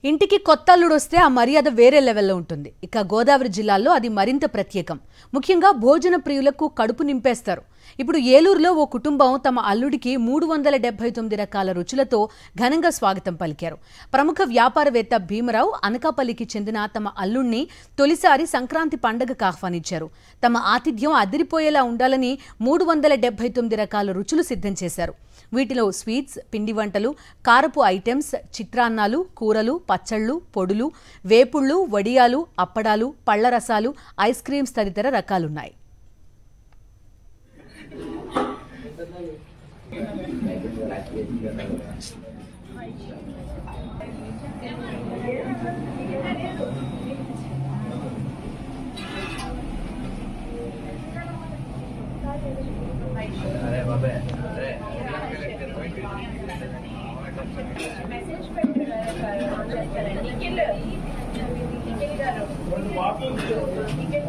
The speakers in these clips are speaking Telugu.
ఇంటికి కొత్త అల్లుడు వస్తే ఆ మర్యాద వేరే లెవెల్లో ఉంటుంది ఇక గోదావరి జిల్లాలో అది మరింత ప్రత్యేకం ముఖ్యంగా భోజన ప్రియులకు కడుపు నింపేస్తారు ఇప్పుడు ఏలూరులో ఓ కుటుంబం తమ అల్లుడికి మూడు వందల డెబ్బై తొమ్మిది రకాల రుచులతో ఘనంగా స్వాగతం పలికారు ప్రముఖ వ్యాపారవేత్త భీమరావు అనకాపల్లికి చెందిన తమ అల్లుణ్ణి తొలిసారి సంక్రాంతి పండగకు ఆహ్వానించారు తమ ఆతిథ్యం అదిరిపోయేలా ఉండాలని మూడు వందల డెబ్బై తొమ్మిది రకాల రుచులు సిద్ధం చేశారు వీటిలో స్వీట్స్ పిండి వంటలు కారపు ఐటమ్స్ చిత్రాన్నాలు కూరలు పచ్చళ్ళు పొడులు వేపుళ్ళు వడియాలు అప్పడాలు పళ్ల రసాలు ఐస్ క్రీమ్స్ తదితర రకాలున్నాయి మెసేజ్ పెట్టారు చేస్తారండి నిఖిల్ నిఖిల్ గారు టికెట్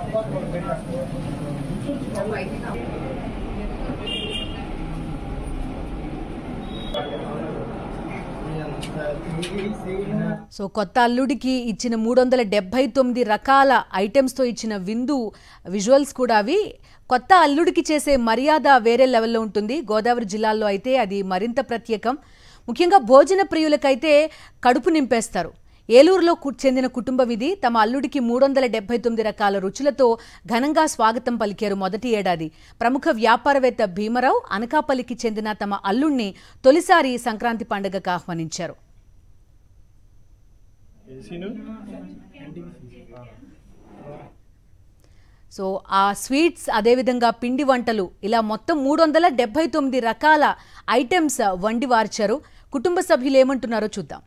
సో కొత్త అల్లుడికి ఇచ్చిన మూడు వందల డెబ్బై తొమ్మిది రకాల ఐటమ్స్తో ఇచ్చిన విందు విజువల్స్ కూడా అవి కొత్త అల్లుడికి చేసే మర్యాద వేరే లెవెల్లో ఉంటుంది గోదావరి జిల్లాలో అయితే అది మరింత ప్రత్యేకం ముఖ్యంగా భోజన ప్రియులకైతే కడుపు నింపేస్తారు ఏలూరులో కు- చెందిన కుటుంబం ఇది తమ అల్లుడికి మూడు వందల డెబ్బై తొమ్మిది రకాల రుచులతో ఘనంగా స్వాగతం పలికారు మొదటి ఏడాది ప్రముఖ వ్యాపారవేత్త భీమరావు అనకాపల్లికి చెందిన తమ అల్లుణ్ణి తొలిసారి సంక్రాంతి పండుగకు ఆహ్వానించారు సో ఆ స్వీట్స్ అదేవిధంగా పిండి వంటలు ఇలా మొత్తం మూడు వందల డెబ్బై తొమ్మిది రకాల ఐటమ్స్ వండి వార్చారు కుటుంబ సభ్యులు ఏమంటున్నారో చూద్దాం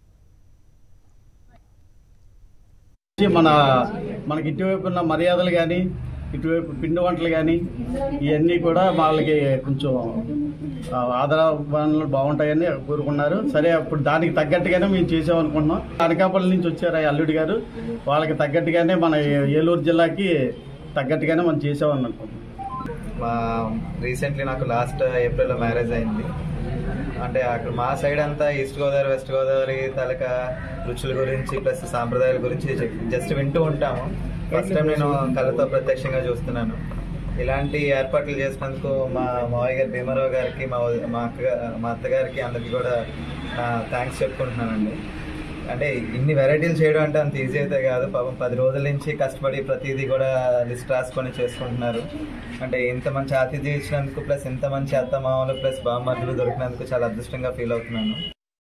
మన మనకి ఇటువైపు ఉన్న మర్యాదలు కానీ ఇటువైపు పిండి వంటలు కానీ ఇవన్నీ కూడా వాళ్ళకి కొంచెం ఆ, ఆదరణ బాగుంటాయని కోరుకున్నారు సరే అప్పుడు దానికి తగ్గట్టుగానే మేము చేసామనుకుంటున్నాం అనకాపల్లి నుంచి వచ్చారు ఆ అల్లుడి గారు వాళ్ళకి తగ్గట్టుగానే మన ఏలూరు జిల్లాకి తగ్గట్టుగానే మనం చేసామని అనుకుంటున్నాం మా రీసెంట్లీ నాకు లాస్ట్ ఏప్రిల్లో మ్యారేజ్ అయింది అంటే అక్కడ మా సైడ్ అంతా ఈస్ట్ గోదావరి వెస్ట్ గోదావరి తాలూక రుచుల గురించి ప్లస్ సాంప్రదాయాల గురించి జస్ట్ వింటూ ఉంటాము ఫస్ట్ టైం నేను కళ్ళతో ప్రత్యక్షంగా చూస్తున్నాను ఇలాంటి ఏర్పాట్లు చేసినందుకు మా మావయ్య గారు భీమారావు గారికి మా వద- మా అక్క మా అత్తగారికి అందరికీ కూడా థ్యాంక్స్ చెప్పుకుంటున్నానండి అంటే ఇన్ని వెరైటీలు చేయడం అంటే అంత ఈజీ అయితే కాదు పాపం పది రోజుల నుంచి కష్టపడి ప్రతిదీ కూడా లిస్ట్ రాసుకొని చేసుకుంటున్నారు అంటే ఇంత మంచి ఆతిథ్యం ఇచ్చినందుకు ప్లస్ ఇంత మంచి అత్త మామలు ప్లస్ బామ్మర్దులు దొరికినందుకు చాలా అదృష్టంగా ఫీల్ అవుతున్నాను